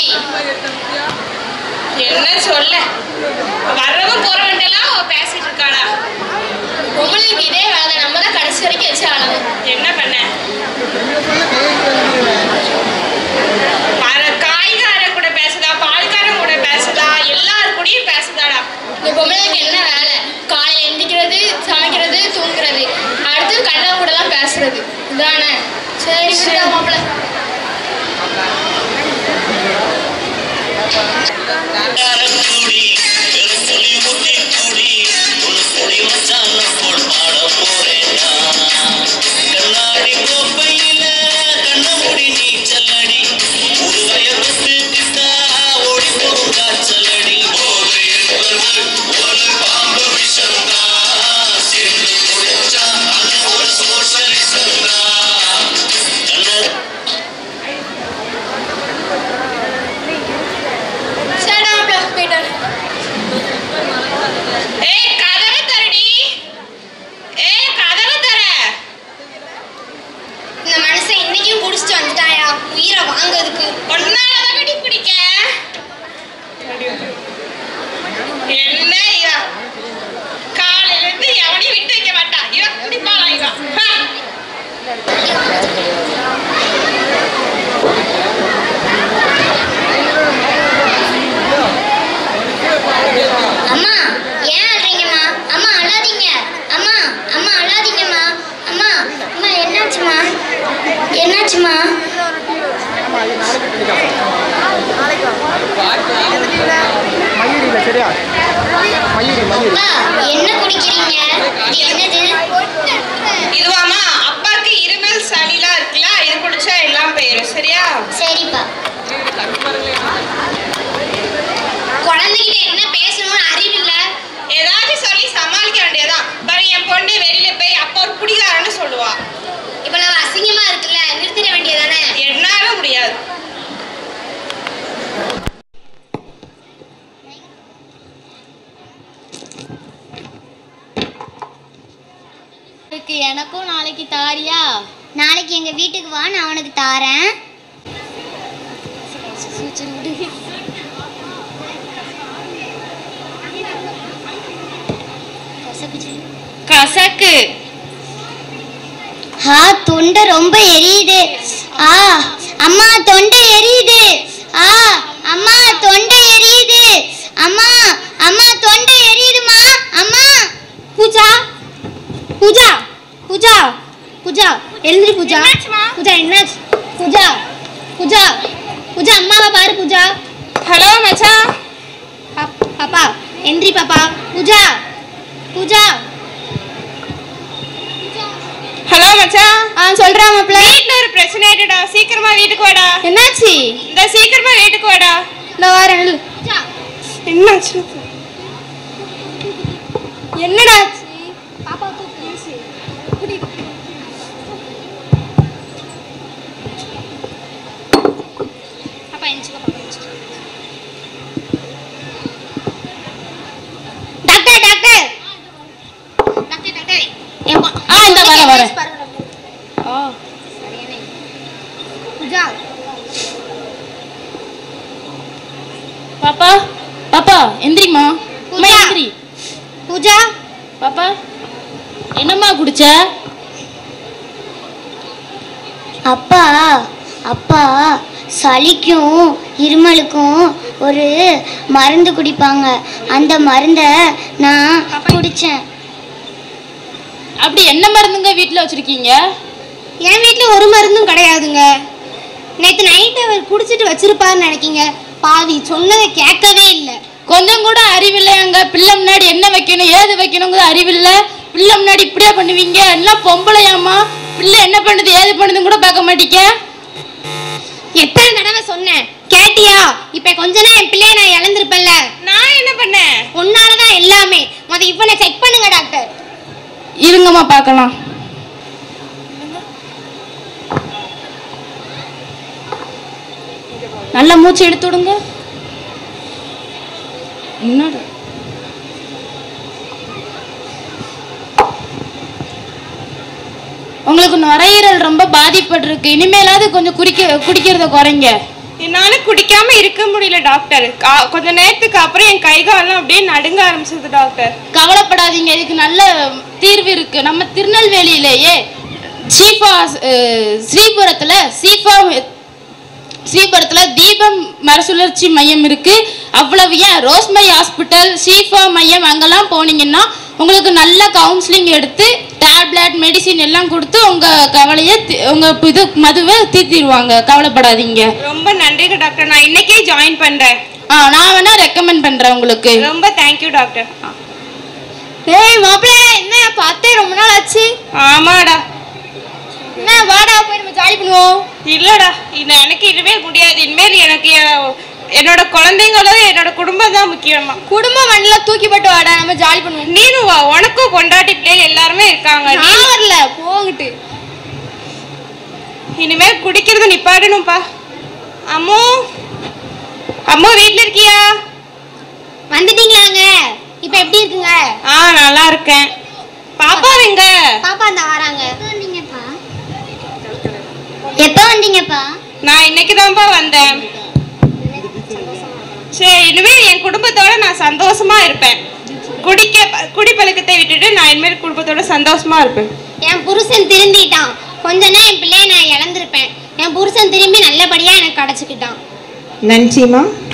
என்ன சொல்ல வர்றவன் போறவன் எல்லாம் பேசிட்டு இருக்காடா பொம்பளைக்கு இதே வேலை நம்ம தான் கடைசி வரைக்கும் வச்சு ஆளணும் என்ன பண்ண வர காய்கார கூட பேசுதா பால்காரன் கூட பேசுதா எல்லாரு கூடயும் பேசுதாடா இந்த பொம்பளைக்கு என்ன வேலை காலையில எந்திக்கிறது சமைக்கிறது தூங்குறது அடுத்து கண்டவ கூட எல்லாம் பேசுறது இதானே சரி சரி மாப்பிள்ள கூடி பெரும்புலி முட்டி கூடி ஒரு பொடி மச்சான போல் பாட போறேன்டா கண்ணாடி கோப்பையில கண்ண மூடி நீச்சலடி உருளைய தொட்டு கிட்டா ஓடி போகும் காய்ச்சலடி போதை என்பது ஒரு பாம்பு விஷந்தா சேர்ந்து குடிச்சா அது ஒரு சோஷலிசந்தா கண்ண சரி மாப்பிள்ள போயிட்டு ஏய் கதவை தரடி ஏய் கதவை தர இந்த மனுஷன் இன்னைக்கும் குடிச்சிட்டு வந்துட்டாயா உயிரை வாங்குறதுக்கு ஒன்னாலதான் வெடி பிடிக்க என்ன இவ காலையில இருந்து எவனையும் விட்டு வைக்க மாட்டா இவ குடிப்பாளா இவ ஹா. அம்மா ஏன் அழுறீங்கம்மா அம்மா அழாதீங்க அம்மா அம்மா அழாதீங்கம்மா அம்மா அம்மா என்னாச்சும்மா என்னாச்சும்மா மயூரியில் சரியா மயூரி மயூரி அப்பா என்ன குடிக்கிறீங்க இது என்னது இதுவாமா அப்பாக்கு இருமல் சளிலாம் இருக்குல்ல இது குடிச்சா எல்லாம் போயிடும் சரியா சரிப்பா குழந்தைகிட்ட என்ன பேசணும்னு அறிவில்ல ஏதாச்சும் சொல்லி சமாளிக்க வேண்டியதான் பாரு என் பொண்ணு வெளியில போய் அப்பா ஒரு குடிகாரன்னு சொல்லுவா இவ்வளவு அசிங்கமா இருக்குல்ல நிறுத்திட வேண்டியதானே என்னால முடியாது இருக்கு எனக்கும் நாளைக்கு தாரியா நாளைக்கு எங்க வீட்டுக்கு வா நான் உனக்கு தாரேன் கசக்கு ஆ தொண்டை ரொம்ப எரியுது ஆ அம்மா தொண்டை எரியுது ஆ அம்மா தொண்டை எரியுது அம்மா அம்மா தொண்டை எரியுதுமா அம்மா பூஜா பூஜா பூஜா பூஜா எழுந்திரி பூஜா என்னாச்சும்மா? பூஜா என்னாச்சு பூஜா பூஜா பூஜா அம்மாவை பாரு பூஜா ஹலோ மச்சான் பாப்- பாப்பா எந்திரி பாப்பா பூஜா பூஜா ஹலோ மச்சான் ஆ சொல்றா மாப்பிள்ள வீட்ல ஒரு பிரச்சனை ஆயிட்டுடா சீக்கிரமா வீட்டுக்கு வாடா என்னாச்சு இந்த சீக்கிரமா வீட்டுக்கு வாடா இந்த வாரம் நில்லு. என்னாச்சு என்னடா பாப்பா எந்திரிச்சு பாப்பா எந்திரிச்சு. டாக்டர் டாக்டர் டாக்டர் டாக்டர் என் பொ- ஆ, இந்த வரேன், பொண்ணுக்கு வரேன். MS பாருங்க டாக்டர். ஆ சரியானே. பூஜா பாப்பா பாப்பா எந்திரிம்மா அம்மா பூஜா. எந்திரி பூஜா பாப்பா என்னம்மா குடிச்ச அப்பா அப்பா சளிக்கும் இருமலுக்கும் ஒரு மருந்து குடிப்பாங்க அந்த மருந்தை நான் குடித்தேன் அப்படி என்ன மருந்துங்க வீட்டில் வச்சிருக்கீங்க என் வீட்டில் ஒரு மருந்தும் கிடையாதுங்க நேற்று நைட்டு அவர் குடிச்சிட்டு வச்சிருப்பாருன்னு நினைக்கிங்க பாவி சொன்னதை கேட்கவே இல்லை கொஞ்சம் கூட அறிவில்லையாங்க பிள்ளை முன்னாடி என்ன வைக்கணும் ஏது வைக்கணுங்கிற அறிவில்லை பிள்ளை முன்னாடி இப்படியே பண்ணுவீங்க எல்லாம் பொம்பளையாம்மா பிள்ளை என்ன பண்ணுது ஏது பண்ணுதுன்னு கூட பார்க்க மாட்டீங்க எத்தனை தடவை சொன்னேன் கேட்டியா இப்ப கொஞ்ச நேரம் என் பிள்ளைய நான் இழந்திருப்பேன்ல நான் என்ன பண்ணேன் உன்னாலதான் எல்லாமே முத இவனை செக் பண்ணுங்க டாக்டர் இருங்கம்மா பார்க்கலாம் நல்லா மூச்சு எடுத்து விடுங்க என்னடா உங்களுக்கு நுரையீரல் ரொம்ப பாதிப்பட்டிருக்கு இனிமேலாவது கொஞ்சம் குடிக்க குடிக்கிறத குறைங்க என்னால குடிக்காம இருக்க முடியல டாக்டர் கா- கொஞ்ச நேரத்துக்கு அப்புறம் என் கை காலம் அப்படியே நடுங்க ஆரம்பிச்சது டாக்டர் கவலைப்படாதீங்க இதுக்கு நல்ல தீர்வு இருக்கு நம்ம திருநெல்வேலியிலேயே சீஃபா அஹ், ஸ்ரீபுரத்துல சீஃபா ஸ்ரீபுரத்துல தீபம் மறுசுழற்சி மையம் இருக்கு அவ்வளவு ஏன் ரோஸ்மரி ஹாஸ்பிட்டல் ஷீஃபா மையம் அங்கெல்லாம் போனீங்கன்னா உங்களுக்கு நல்ல கவுன்சிலிங் எடுத்து டேப்லெட் மெடிசின் எல்லாம் கொடுத்து உங்க கவலையை தி- உங்க இது மதுவை தீர்த்திடுவாங்க கவலைப்படாதீங்க ரொம்ப நன்றிங்க டாக்டர் நான் இன்னைக்கே ஜாயின் பண்றேன் ஆ நான் வேணா ரெக்கமெண்ட் பண்றேன் உங்களுக்கு ரொம்ப தேங்க்யூ டாக்டர் ஏய் மாப்பிள்ளை என்ன பார்த்தே ரொம்ப நாள் ஆச்சு ஆமாடா என்ன வாடா போய் நம்ம ஜாலி பண்ணுவோம் இல்லடா இது எனக்கு இனிமேல் முடியாது இனிமேல் எனக்கு எ- என்னோட குழந்தைங்களோ என்னோட குடும்பம் தான் முக்கியமா குடும்பம் மண்ணில் தூக்கி போட்டு வாடா நம்ம ஜாலி பண்ணுவோம் நீனும் வா உனக்கும் பொண்டாட்டி பிள்ளைகள் எல்லாருமே இருக்காங்க நீ நான் வரல போங்கிட்டு இனிமேல் குடிக்கிறது நிப்பாடணும்ப்பா அம்மு அம்மு வீட்ல இருக்கியா வந்துட்டீங்களாங்க இப்போ எப்படி இருக்குங்க ஆ நல்லா இருக்கேன் பாப்பா எங்க பாப்பா அந்த வராங்க வந்தீங்கப்பா எப்போ வந்தீங்கப்பா நான் இன்னைக்கு தான்ப்பா வந்தேன் சரி இனிமேல் என் குடும்பத்தோட நான் சந்தோஷமா இருப்பேன் குடிக்க குடிப்பழக்கத்தை விட்டுட்டு நான் இனிமேல் குடும்பத்தோட சந்தோஷமா இருப்பேன் என் புருஷன் திருந்திட்டான் கொஞ்ச நேரம் என் பிள்ளைய நான் இழந்திருப்பேன் என் புருஷன் திரும்பி நல்லபடியா எனக்கு கிடைச்சிக்கிட்டான் நன்றிமா